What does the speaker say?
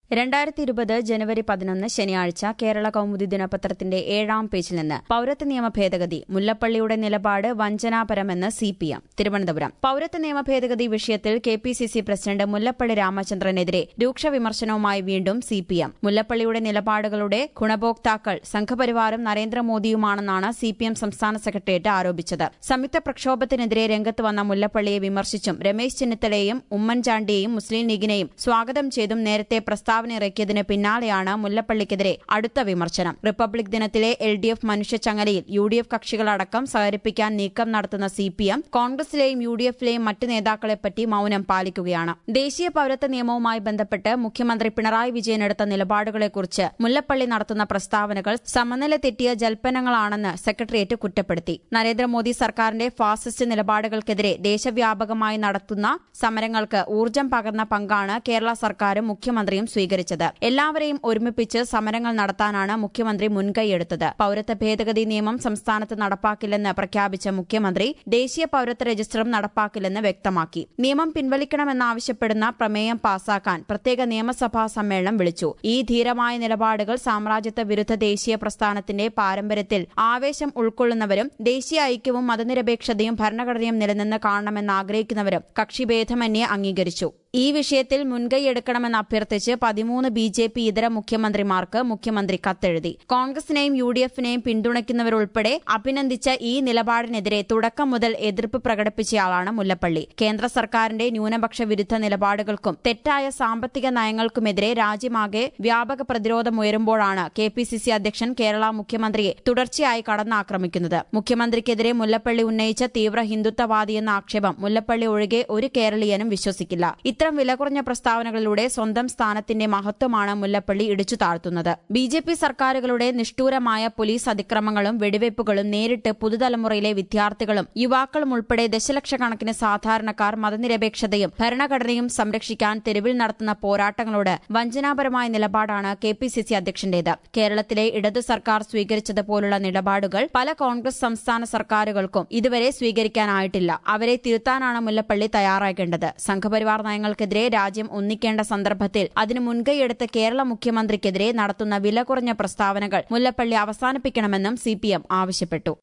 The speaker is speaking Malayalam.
രണ്ടായിരത്തി ഇരുപത് ജനുവരി പതിനൊന്ന് ശനിയാഴ്ച കേരള കൗമുദി ദിനപത്രത്തിന്റെ ഏഴാം പേജിൽ നിന്ന് പൌരത്വ നിയമ ഭേദഗതി മുല്ലപ്പള്ളിയുടെ നിലപാട് വഞ്ചനാപരമെന്ന് സി പി എം തിരുവനന്തപുരം പൌരത്വ നിയമ ഭേദഗതി വിഷയത്തിൽ K P C C president Mullappally രാമചന്ദ്രനെതിരെ രൂക്ഷ വിമർശനവുമായി വീണ്ടും സി പി എം മുല്ലപ്പള്ളിയുടെ നിലപാടുകളുടെ ഗുണഭോക്താക്കൾ സംഘപരിവാറും നരേന്ദ്രമോദിയുമാണെന്നാണ് സി പി എം സംസ്ഥാന സെക്രട്ടേറിയറ്റ് ആരോപിച്ചത് സംയുക്ത പ്രക്ഷോഭത്തിനെതിരെ രംഗത്ത് വന്ന മുല്ലപ്പള്ളിയെ വിമർശിച്ചും രമേശ് ചെന്നിത്തലയെയും ഉമ്മൻചാണ്ടിയെയും മുസ്ലിം ലീഗിനെയും സ്വാഗതം ചെയ്തും നേരത്തെ പ്രസ്താവന ഇറക്കിയതിന് പിന്നാലെയാണ് മുല്ലപ്പള്ളിക്കെതിരെ അടുത്ത വിമർശനം റിപ്പബ്ലിക് ദിനത്തിലെ എൽ ഡി എഫ് മനുഷ്യച്ചങ്ങലയിൽ യു ഡി എഫ് കക്ഷികളടക്കം സഹകരിപ്പിക്കാൻ നീക്കം നടത്തുന്ന സി പി എം കോൺഗ്രസിലെയും യു ഡി എഫിലെയും മറ്റ് നേതാക്കളെപ്പറ്റി മൌനം പാലിക്കുകയാണ് ദേശീയ പൌരത്വ നിയമവുമായി ബന്ധപ്പെട്ട് മുഖ്യമന്ത്രി പിണറായി വിജയൻ എടുത്ത നിലപാടുകളെക്കുറിച്ച് മുല്ലപ്പള്ളി നടത്തുന്ന പ്രസ്താവനകൾ സമനില തെറ്റിയ ജൽപ്പനങ്ങളാണെന്ന് സെക്രട്ടേറിയറ്റ് കുറ്റപ്പെടുത്തി നരേന്ദ്രമോദി സർക്കാരിന്റെ ഫാസിസ്റ്റ് നിലപാടുകൾക്കെതിരെ ദേശവ്യാപകമായി നടത്തുന്ന സമരങ്ങൾക്ക് ഊർജ്ജം പകർന്ന പങ്കാണ് കേരള സർക്കാരും മുഖ്യമന്ത്രിയും സ്വീകരിച്ചത് എല്ലാവരെയും ഒരുമിപ്പിച്ച് സമരങ്ങൾ നടത്താനാണ് മുഖ്യമന്ത്രി മുൻകൈയെടുത്തത് പൌരത്വ ഭേദഗതി നിയമം സംസ്ഥാനത്ത് നടപ്പാക്കില്ലെന്ന് പ്രഖ്യാപിച്ച മുഖ്യമന്ത്രി ദേശീയ പൌരത്വ രജിസ്റ്ററും നടപ്പാക്കില്ലെന്ന് വ്യക്തമാക്കി നിയമം പിൻവലിക്കണമെന്നാവശ്യപ്പെടുന്ന പ്രമേയം പാസാക്കാൻ പ്രത്യേക നിയമസഭാ സമ്മേളനം വിളിച്ചു ഈ ധീരമായ നിലപാടുകൾ സാമ്രാജ്യത്വ വിരുദ്ധ ദേശീയ പ്രസ്ഥാനത്തിന്റെ പാരമ്പര്യത്തിൽ ആവേശം ഉൾക്കൊള്ളുന്നവരും ദേശീയ ഐക്യവും മതനിരപേക്ഷതയും ഭരണഘടനയും നിലനിന്ന് കാണണമെന്ന് ആഗ്രഹിക്കുന്നവരും കക്ഷിഭേദമന്യേ അംഗീകരിച്ചു ഈ വിഷയത്തിൽ മുൻകൈയെടുക്കണമെന്ന് അഭ്യർത്ഥിച്ച് പതിമൂന്ന് ബി ജെ പി ഇതര മുഖ്യമന്ത്രിമാർക്ക് മുഖ്യമന്ത്രി കത്തെഴുതി കോൺഗ്രസിനെയും യു ഡി എഫിനെയും പിന്തുണയ്ക്കുന്നവരുൾപ്പെടെ അഭിനന്ദിച്ച ഈ നിലപാടിനെതിരെ തുടക്കം മുതൽ എതിർപ്പ് പ്രകടിപ്പിച്ചയാളാണ് മുല്ലപ്പള്ളി കേന്ദ്ര സർക്കാരിന്റെ ന്യൂനപക്ഷ വിരുദ്ധ നിലപാടുകൾക്കും തെറ്റായ സാമ്പത്തിക നയങ്ങൾക്കുമെതിരെ രാജ്യമാകെ വ്യാപക പ്രതിരോധമുയരുമ്പോഴാണ് കെ പി സി സി അധ്യക്ഷൻ കേരള മുഖ്യമന്ത്രിയെ തുടർച്ചയായി കടന്നാക്രമിക്കുന്നത് മുഖ്യമന്ത്രിക്കെതിരെ മുല്ലപ്പള്ളി ഉന്നയിച്ച തീവ്ര ഹിന്ദുത്വവാദിയെന്ന ആക്ഷേപം മുല്ലപ്പള്ളി ഒഴികെ ഒരു കേരളീയനും വിശ്വസിക്കില്ല ഇത്തരം വില കുറഞ്ഞ പ്രസ്താവനകളിലൂടെ സ്വന്തം സ്ഥാനത്തിന്റെ മഹത്വമാണ് മുല്ലപ്പള്ളി ഇടിച്ചു താഴ്ത്തുന്നത് ബി ജെ പി സർക്കാരുകളുടെ നിഷ്ഠൂരമായ പോലീസ് അതിക്രമങ്ങളും വെടിവയ്പ്പുകളും നേരിട്ട് പുതുതലമുറയിലെ വിദ്യാർത്ഥികളും യുവാക്കളും ഉൾപ്പെടെ ദശലക്ഷക്കണക്കിന് സാധാരണക്കാർ മതനിരപേക്ഷതയും ഭരണഘടനയും സംരക്ഷിക്കാൻ തെരുവിൽ നടത്തുന്ന പോരാട്ടങ്ങളോട് വഞ്ചനാപരമായ നിലപാടാണ് കെ പി സി സി അധ്യക്ഷന്റേത് കേരളത്തിലെ ഇടതു സർക്കാർ സ്വീകരിച്ചതുപോലുള്ള നിലപാടുകൾ പല കോൺഗ്രസ് സംസ്ഥാന സർക്കാരുകൾക്കും ഇതുവരെ സ്വീകരിക്കാനായിട്ടില്ല അവരെ തിരുത്താനാണ് മുല്ലപ്പള്ളി തയ്യാറാകേണ്ടത് സംഘപരിവാർ നയങ്ങൾക്കെതിരെ രാജ്യം ഒന്നിക്കേണ്ട സന്ദർഭത്തിൽ അതിന് മുൻകൈയെടുത്ത് കേരള മുഖ്യമന്ത്രിക്കെതിരെ നടത്തുന്ന വില കുറഞ്ഞ പ്രസ്താവനകൾ മുല്ലപ്പള്ളി അവസാനിപ്പിക്കണമെന്നും സിപിഎം ആവശ്യപ്പെട്ടു